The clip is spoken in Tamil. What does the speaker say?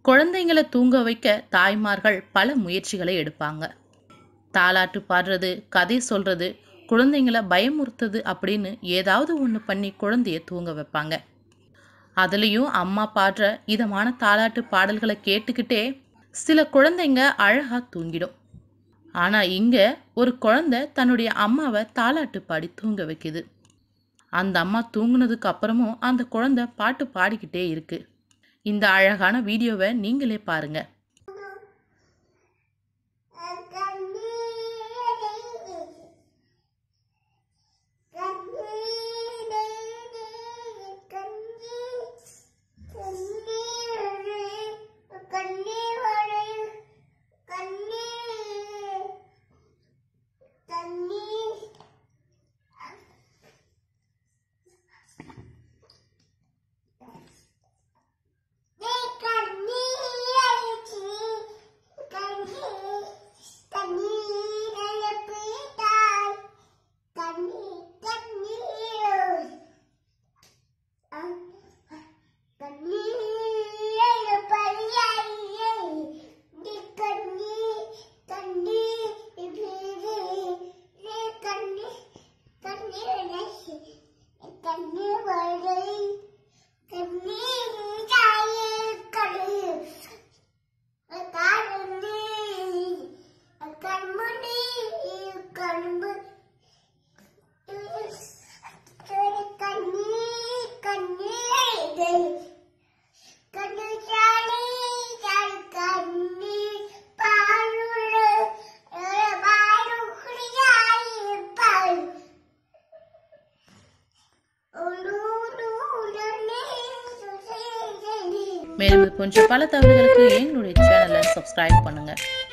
குழந்தைங்களை தூங்க வைக்க தாய்மார்கள் பல முயற்சிகளை எடுப்பாங்க தாலாட்டு பாடுறது கதை சொல்றது குழந்தைங்களை பயமுறுத்துது அப்படின்னு ஏதாவது ஒன்று பண்ணி குழந்தைய தூங்க வைப்பாங்க அதுலேயும் அம்மா பாடுற இதமான தாலாட்டு பாடல்களை கேட்டுக்கிட்டே சில குழந்தைங்க அழகாக தூங்கிடும் ஆனால் இங்கே ஒரு குழந்தை தன்னுடைய அம்மாவை தாலாட்டு பாடி தூங்க வைக்குது அந்த அம்மா தூங்குனதுக்கு அப்புறமும் அந்த குழந்தை பாட்டு பாடிக்கிட்டே இருக்கு இந்த அழகான வீடியோவை நீங்களே பாருங்க மேலும் இது போன்ற பல தகவல்களுக்கு எங்களுடைய சேனலை சப்ஸ்கிரைப் பண்ணுங்க